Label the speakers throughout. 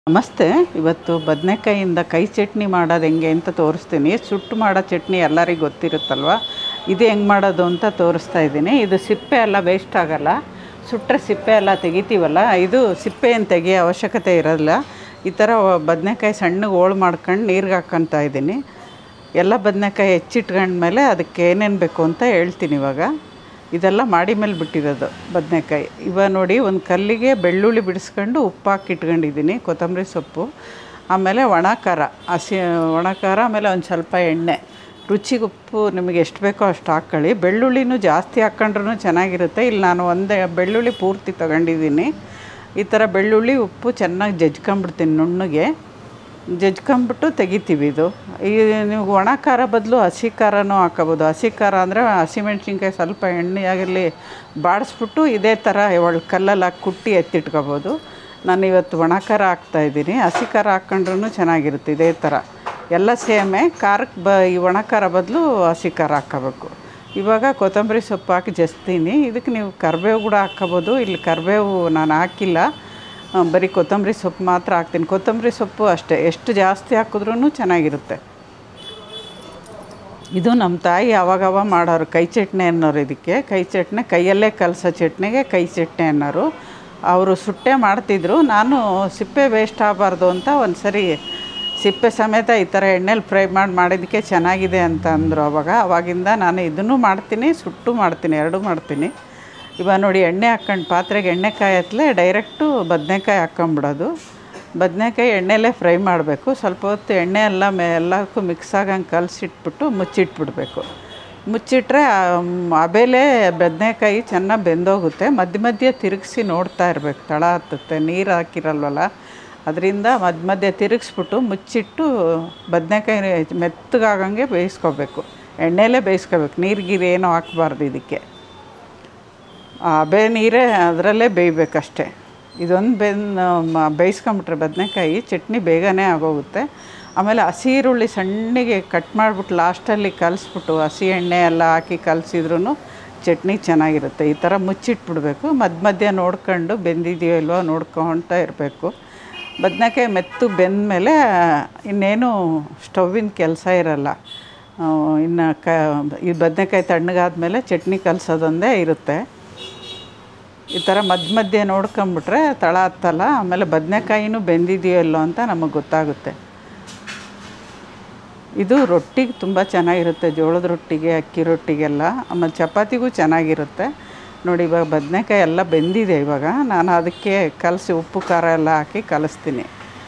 Speaker 1: ನಮಸ್ತೆ ಇವತ್ತು ಬದನೆಕಾಯಿಂದ ಕೈ ಚಟ್ನಿ ಮಾಡೋದು ಹೆಂಗೆ ಅಂತ ತೋರಿಸ್ತೀನಿ ಸುಟ್ಟು ಮಾಡೋ ಚಟ್ನಿ ಎಲ್ಲರಿಗೂ ಗೊತ್ತಿರುತ್ತಲ್ವ ಇದು ಹೆಂಗೆ ಮಾಡೋದು ಅಂತ ತೋರಿಸ್ತಾ ಇದ್ದೀನಿ ಇದು ಸಿಪ್ಪೆ ಎಲ್ಲ ವೇಸ್ಟ್ ಆಗಲ್ಲ ಸುಟ್ಟರೆ ಸಿಪ್ಪೆ ಎಲ್ಲ ತೆಗಿತೀವಲ್ಲ ಇದು ಸಿಪ್ಪೆ ಏನು ತೆಗಿಯೋ ಅವಶ್ಯಕತೆ ಇರೋಲ್ಲ ಈ ಥರ ಬದನೆಕಾಯಿ ಸಣ್ಣಗೆ ಹೋಳು ಮಾಡ್ಕೊಂಡು ನೀರಿಗೆ ಹಾಕ್ಕೊತಾ ಇದ್ದೀನಿ ಎಲ್ಲ ಬದನೆಕಾಯಿ ಹೆಚ್ಚಿಟ್ಕೊಂಡ್ಮೇಲೆ ಅದಕ್ಕೆ ಏನೇನು ಬೇಕು ಅಂತ ಹೇಳ್ತೀನಿ ಇವಾಗ ಇದೆಲ್ಲ ಮಾಡಿ ಮೇಲೆ ಬಿಟ್ಟಿರೋದು ಬದನೆಕಾಯಿ ಇವಾಗ ನೋಡಿ ಒಂದು ಕಲ್ಲಿಗೆ ಬೆಳ್ಳುಳ್ಳಿ ಬಿಡಿಸ್ಕೊಂಡು ಉಪ್ಪು ಹಾಕಿ ಇಟ್ಕೊಂಡಿದ್ದೀನಿ ಕೊತ್ತಂಬರಿ ಸೊಪ್ಪು ಆಮೇಲೆ ಒಣ ಖಾರ ಹಸಿ ಒಣ ಖಾರ ಆಮೇಲೆ ಒಂದು ಸ್ವಲ್ಪ ಎಣ್ಣೆ ರುಚಿಗೆ ಉಪ್ಪು ನಿಮಗೆ ಎಷ್ಟು ಬೇಕೋ ಅಷ್ಟು ಹಾಕ್ಕೊಳ್ಳಿ ಬೆಳ್ಳುಳ್ಳಿನೂ ಜಾಸ್ತಿ ಹಾಕ್ಕೊಂಡ್ರೂ ಚೆನ್ನಾಗಿರುತ್ತೆ ಇಲ್ಲಿ ನಾನು ಒಂದೇ ಬೆಳ್ಳುಳ್ಳಿ ಪೂರ್ತಿ ತೊಗೊಂಡಿದ್ದೀನಿ ಈ ಥರ ಬೆಳ್ಳುಳ್ಳಿ ಉಪ್ಪು ಚೆನ್ನಾಗಿ ಜಜ್ಕೊಂಬಿಡ್ತೀನಿ ನುಣ್ಣಗೆ ಜಜ್ಕೊಂಬಿಟ್ಟು ತೆಗಿತೀವಿ ಇದು ಈ ನೀವು ಒಣ ಖಾರ ಬದಲು ಹಸಿ ಖಾರನೂ ಹಾಕೋಬೋದು ಹಸಿ ಖಾರ ಅಂದರೆ ಹಸಿಮೆಣ್ಸಿನ್ಕಾಯಿ ಸ್ವಲ್ಪ ಎಣ್ಣೆಯಾಗಲಿ ಬಾಡಿಸ್ಬಿಟ್ಟು ಇದೇ ಥರ ಒಳ ಕಲ್ಲಲ್ಲಿ ಹಾಕಿ ಕುಟ್ಟಿ ಎತ್ತಿಟ್ಕೋಬೋದು ನಾನು ಇವತ್ತು ಒಣ ಖಾರ ಹಾಕ್ತಾಯಿದ್ದೀನಿ ಹಸಿ ಖಾರ ಹಾಕ್ಕೊಂಡ್ರೂ ಚೆನ್ನಾಗಿರುತ್ತೆ ಇದೇ ಥರ ಎಲ್ಲ ಸೇಮೇ ಖಾರಕ್ಕೆ ಬ ಈ ಒಣ ಖಾರ ಬದಲು ಹಸಿ ಖಾರ ಹಾಕ್ಕೋಬೇಕು ಇವಾಗ ಕೊತ್ತಂಬರಿ ಸೊಪ್ಪು ಹಾಕಿ ಜಸ್ತೀನಿ ಇದಕ್ಕೆ ನೀವು ಕರಿಬೇವು ಕೂಡ ಹಾಕ್ಕೋಬೋದು ಇಲ್ಲಿ ಕರಿಬೇವು ನಾನು ಹಾಕಿಲ್ಲ ಆ, ಬರೀ ಕೊತ್ತಂಬರಿ ಸೊಪ್ಪು ಮಾತ್ರ ಹಾಕ್ತೀನಿ ಕೊತ್ತಂಬರಿ ಸೊಪ್ಪು ಅಷ್ಟೇ ಎಷ್ಟು ಜಾಸ್ತಿ ಹಾಕಿದ್ರೂ ಚೆನ್ನಾಗಿರುತ್ತೆ ಇದು ನಮ್ಮ ತಾಯಿ ಅವಾಗವ ಮಾಡೋರು ಕೈ ಚಟ್ನಿ ಅನ್ನೋರು ಇದಕ್ಕೆ ಕೈ ಚಟ್ನಿ ಕೈಯಲ್ಲೇ ಕಲಸೋ ಚಟ್ನಿಗೆ ಕೈ ಚಟ್ನಿ ಅನ್ನೋರು ಅವರು ಸುಟ್ಟೆ ಮಾಡ್ತಿದ್ರು ನಾನು ಸಿಪ್ಪೆ ವೇಸ್ಟ್ ಆಗಬಾರ್ದು ಅಂತ ಒಂದು ಸರಿ ಸಿಪ್ಪೆ ಸಮೇತ ಈ ಥರ ಎಣ್ಣೆಲಿ ಫ್ರೈ ಮಾಡಿ ಮಾಡಿದ್ದಕ್ಕೆ ಚೆನ್ನಾಗಿದೆ ಅಂತ ಅಂದರು ಅವಾಗ ಅವಾಗಿಂದ ನಾನು ಇದನ್ನು ಮಾಡ್ತೀನಿ ಸುಟ್ಟು ಮಾಡ್ತೀನಿ ಎರಡೂ ಮಾಡ್ತೀನಿ ಇವಾಗ ನೋಡಿ ಎಣ್ಣೆ ಹಾಕ್ಕೊಂಡು ಪಾತ್ರೆಗೆ ಎಣ್ಣೆ ಕಾಯತ್ಲೆ ಡೈರೆಕ್ಟು ಬದನೆಕಾಯಿ ಹಾಕ್ಕೊಂಬಿಡೋದು ಬದನೆಕಾಯಿ ಎಣ್ಣೆಲೇ ಫ್ರೈ ಮಾಡಬೇಕು ಸ್ವಲ್ಪ ಹೊತ್ತು ಎಣ್ಣೆ ಎಲ್ಲ ಮೇ ಎಲ್ಲಕ್ಕೂ ಮಿಕ್ಸ್ ಆಗಂಗೆ ಕಲಸಿಟ್ಬಿಟ್ಟು ಮುಚ್ಚಿಟ್ಬಿಡ್ಬೇಕು ಮುಚ್ಚಿಟ್ರೆ ಆಬೇಲೆ ಬದನೆಕಾಯಿ ಚೆನ್ನಾಗಿ ಬೆಂದೋಗುತ್ತೆ ಮಧ್ಯ ಮಧ್ಯೆ ತಿರುಗಿಸಿ ನೋಡ್ತಾ ಇರಬೇಕು ತಳ ಹತ್ತುತ್ತೆ ನೀರು ಹಾಕಿರಲ್ವಲ್ಲ ಅದರಿಂದ ಮಧ್ಯ ಮಧ್ಯೆ ತಿರುಗಿಸ್ಬಿಟ್ಟು ಮುಚ್ಚಿಟ್ಟು ಬದನೆಕಾಯಿ ಮೆತ್ತಗಾಗಂಗೆ ಬೇಯಿಸ್ಕೋಬೇಕು ಎಣ್ಣೆಲೇ ಬೇಯಿಸ್ಕೋಬೇಕು ನೀರು ಗೀರು ಏನೂ ಹಾಕ್ಬಾರ್ದು ಇದಕ್ಕೆ ಆ ಹಬೆ ನೀರೇ ಅದರಲ್ಲೇ ಬೇಯಬೇಕಷ್ಟೆ ಇದೊಂದು ಬೆಂದು ಬೇಯಿಸ್ಕೊಂಬಿಟ್ರೆ ಬದನೆಕಾಯಿ ಚಟ್ನಿ ಬೇಗನೆ ಆಗೋಗುತ್ತೆ ಆಮೇಲೆ ಹಸಿ ಈರುಳ್ಳಿ ಸಣ್ಣಗೆ ಕಟ್ ಮಾಡಿಬಿಟ್ಟು ಲಾಸ್ಟಲ್ಲಿ ಕಲಿಸ್ಬಿಟ್ಟು ಹಸಿ ಎಣ್ಣೆ ಎಲ್ಲ ಹಾಕಿ ಕಲಸಿದ್ರೂ ಚಟ್ನಿ ಚೆನ್ನಾಗಿರುತ್ತೆ ಈ ಥರ ಮುಚ್ಚಿಟ್ಬಿಡ್ಬೇಕು ಮಧ್ಯ ಮಧ್ಯೆ ನೋಡ್ಕೊಂಡು ಬೆಂದಿದೆಯೋ ಇಲ್ವೋ ನೋಡ್ಕೊಳ್ತಾ ಇರಬೇಕು ಬದನೆಕಾಯಿ ಮೆತ್ತು ಬೆಂದಮೇಲೆ ಇನ್ನೇನು ಸ್ಟವ್ವಿನ ಕೆಲಸ ಇರಲ್ಲ ಆ, ಇನ್ನು ಕ ಈ ಬದನೆಕಾಯಿ ತಣ್ಣಗಾದ್ಮೇಲೆ ಚಟ್ನಿ ಕಲಸೋದೊಂದೇ ಇರುತ್ತೆ ಈ ಥರ ಮಧ್ಯ ಮಧ್ಯೆ ನೋಡ್ಕೊಂಬಿಟ್ರೆ ತಳ ಹತ್ತಲ್ಲ ಆಮೇಲೆ ಬದನೆಕಾಯಿನೂ ಬೆಂದಿದೆಯೋ ಇಲ್ಲೋ ಅಂತ ನಮಗೆ ಗೊತ್ತಾಗುತ್ತೆ ಇದು ರೊಟ್ಟಿಗೆ ತುಂಬ ಚೆನ್ನಾಗಿರುತ್ತೆ ಜೋಳದ ರೊಟ್ಟಿಗೆ ಅಕ್ಕಿ ರೊಟ್ಟಿಗೆಲ್ಲ ಆಮೇಲೆ ಚಪಾತಿಗೂ ಚೆನ್ನಾಗಿರುತ್ತೆ ನೋಡಿ ಇವಾಗ ಬದನೆಕಾಯಿ ಎಲ್ಲ ಬೆಂದಿದೆ ಇವಾಗ ನಾನು ಅದಕ್ಕೆ ಕಲಸಿ ಉಪ್ಪು ಖಾರ ಎಲ್ಲ ಹಾಕಿ ಕಲಿಸ್ತೀನಿ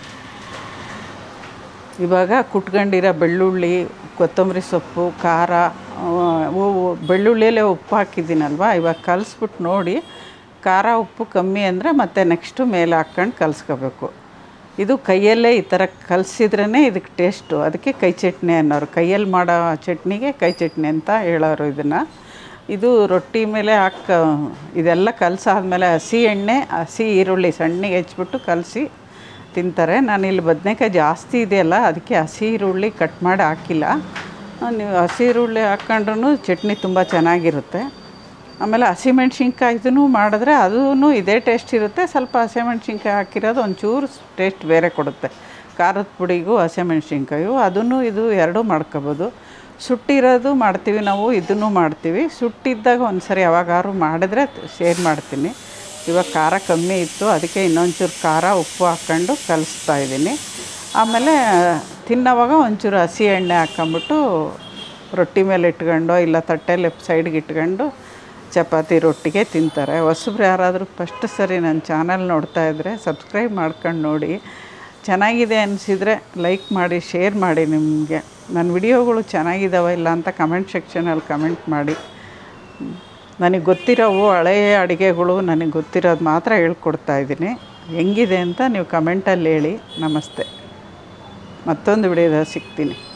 Speaker 1: ಇವಾಗ ಕುಟ್ಕೊಂಡಿರೋ ಬೆಳ್ಳುಳ್ಳಿ ಕೊತ್ತಂಬರಿ ಸೊಪ್ಪು ಖಾರ ಆ, ಉ- ಬೆಳ್ಳುಳ್ಳಿಯಲ್ಲೇ ಉಪ್ಪು ಹಾಕಿದ್ದೀನಲ್ವ ಇವಾಗ ಕಲಿಸ್ಬಿಟ್ಟು ನೋಡಿ ಖಾರ ಉಪ್ಪು ಕಮ್ಮಿ ಅಂದರೆ ಮತ್ತೆ ನೆಕ್ಸ್ಟು ಮೇಲೆ ಹಾಕ್ಕೊಂಡು ಕಲಿಸ್ಕೋಬೇಕು ಇದು ಕೈಯಲ್ಲೇ ಈ ಥರ ಕಲಸಿದ್ರೇ ಇದಕ್ಕೆ ಟೇಸ್ಟು ಅದಕ್ಕೆ ಕೈ ಚಟ್ನಿ ಅನ್ನೋರು ಕೈಯಲ್ಲಿ ಮಾಡೋ ಚಟ್ನಿಗೆ ಕೈ ಚಟ್ನಿ ಅಂತ ಹೇಳೋರು ಇದನ್ನು ಇದು ರೊಟ್ಟಿ ಮೇಲೆ ಹಾಕ ಇದೆಲ್ಲ ಕಲಸಾದ್ಮೇಲೆ ಹಸಿ ಎಣ್ಣೆ ಹಸಿ ಈರುಳ್ಳಿ ಸಣ್ಣಗೆ ಹೆಚ್ಚಿಬಿಟ್ಟು ಕಲಸಿ ತಿಂತಾರೆ ನಾನು ಇಲ್ಲಿ ಬದನೆಕಾಯಿ ಜಾಸ್ತಿ ಇದೆಯಲ್ಲ ಅದಕ್ಕೆ ಹಸಿ ಈರುಳ್ಳಿ ಕಟ್ ಮಾಡಿ ಹಾಕಿಲ್ಲ ಆ, ನೀವು ಹಸಿ ಈರುಳ್ಳಿ ಹಾಕ್ಕೊಂಡ್ರೂ ಚಟ್ನಿ ತುಂಬ ಚೆನ್ನಾಗಿರುತ್ತೆ ಆಮೇಲೆ ಹಸಿಮೆಣ್ಸಿನ್ಕಾಯ್ದು ಮಾಡಿದ್ರೆ ಅದೂ ಇದೇ ಟೇಸ್ಟ್ ಇರುತ್ತೆ ಸ್ವಲ್ಪ ಹಸಿಮೆಣ್ಸಿನ್ಕಾಯಿ ಹಾಕಿರೋದು ಒಂಚೂರು ಟೇಸ್ಟ್ ಬೇರೆ ಕೊಡುತ್ತೆ ಖಾರದ ಪುಡಿಗೂ ಹಸಿಮೆಣ್ಸಿನ್ಕಾಯು ಅದನ್ನು ಇದು ಎರಡೂ ಮಾಡ್ಕೋಬೋದು ಸುಟ್ಟಿರೋದು ಮಾಡ್ತೀವಿ ನಾವು ಇದನ್ನು ಮಾಡ್ತೀವಿ ಸುಟ್ಟಿದ್ದಾಗ ಒಂದು ಸರಿ ಯಾವಾಗಾದ್ರು ಮಾಡಿದ್ರೆ ಶೇರ್ ಮಾಡ್ತೀನಿ ಇವಾಗ ಖಾರ ಕಮ್ಮಿ ಇತ್ತು ಅದಕ್ಕೆ ಇನ್ನೊಂಚೂರು ಖಾರ ಉಪ್ಪು ಹಾಕ್ಕೊಂಡು ಕಲಿಸ್ತಾ ಇದ್ದೀನಿ ಆಮೇಲೆ ತಿನ್ನೋವಾಗ ಒಂಚೂರು ಹಸಿ ಎಣ್ಣೆ ಹಾಕ್ಕೊಂಬಿಟ್ಟು ರೊಟ್ಟಿ ಮೇಲೆ ಇಟ್ಕೊಂಡು ಇಲ್ಲ ತಟ್ಟೆಲಿ ಸೈಡ್ಗೆ ಇಟ್ಕೊಂಡು ಚಪಾತಿ ರೊಟ್ಟಿಗೆ ತಿಂತಾರೆ ಹೊಸಬ್ರು ಯಾರಾದರೂ ಫಸ್ಟ್ ಸರಿ ನನ್ನ ಚಾನಲ್ ನೋಡ್ತಾ ಇದ್ದರೆ ಸಬ್ಸ್ಕ್ರೈಬ್ ಮಾಡ್ಕೊಂಡು ನೋಡಿ ಚೆನ್ನಾಗಿದೆ ಅನಿಸಿದರೆ ಲೈಕ್ ಮಾಡಿ ಶೇರ್ ಮಾಡಿ ನಿಮಗೆ ನನ್ನ ವಿಡಿಯೋಗಳು ಚೆನ್ನಾಗಿದ್ದಾವೆ ಇಲ್ಲ ಅಂತ ಕಮೆಂಟ್ ಸೆಕ್ಷನಲ್ಲಿ ಕಮೆಂಟ್ ಮಾಡಿ ನನಗೆ ಗೊತ್ತಿರೋವು ಹಳೆಯ ಅಡುಗೆಗಳು ನನಗೆ ಗೊತ್ತಿರೋದು ಮಾತ್ರ ಹೇಳ್ಕೊಡ್ತಾ ಇದ್ದೀನಿ ಹೆಂಗಿದೆ ಅಂತ ನೀವು ಕಮೆಂಟಲ್ಲಿ ಹೇಳಿ ನಮಸ್ತೆ ಮತ್ತೊಂದು ವಿಡಿಯೋದಾಗ ಸಿಗ್ತೀನಿ